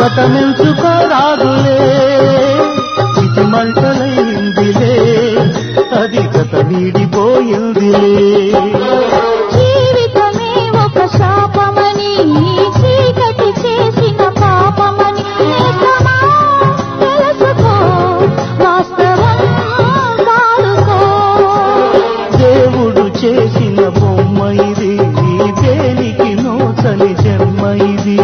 గతమెంచుకోరాదులే ఇది మంటలైందిలే అది గత నీడిపోయిందిలే జీవితమే ఒక శాపమని చీకటి చేసిన పాపమని నిజమా తెలుసుకో వాస్తవం వాడుకో దేవుడు చేసిన బొమ్మ ఇది దేనికి నూతని జన్మ ఇది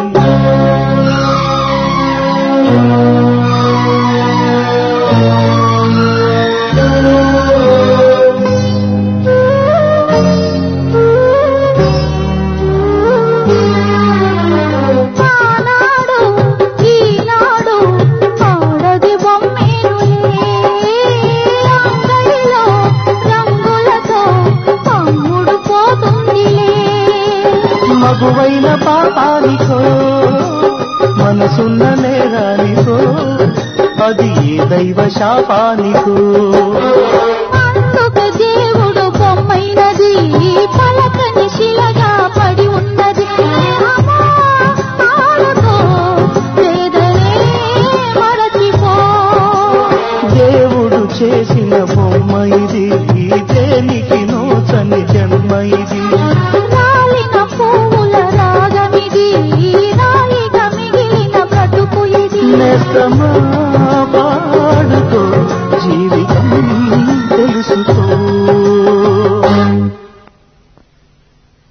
ఆనాడు ఈనాడు ఆడది బొమ్మేనులే అంగడిలో రంగులతో అమ్ముడు పోతుందిలే మగువైన పాపానికో మనసున్న నేరానికో అది ఏ దైవ శాపానికో అందుకు దేవుడు బొమ్మైనది పలకని శిలగా పడి ఉన్నది అమ్మా, ఆడుకో, వేదనే మరచిపో దేవుడు చేసిన బొమ్మ ఇది దేనికి నూతని జన్మ ఇది రాలిన పువ్వుల రాగమిది రాయిగా మిగిలిన బ్రతుకు ఇది నేస్తమా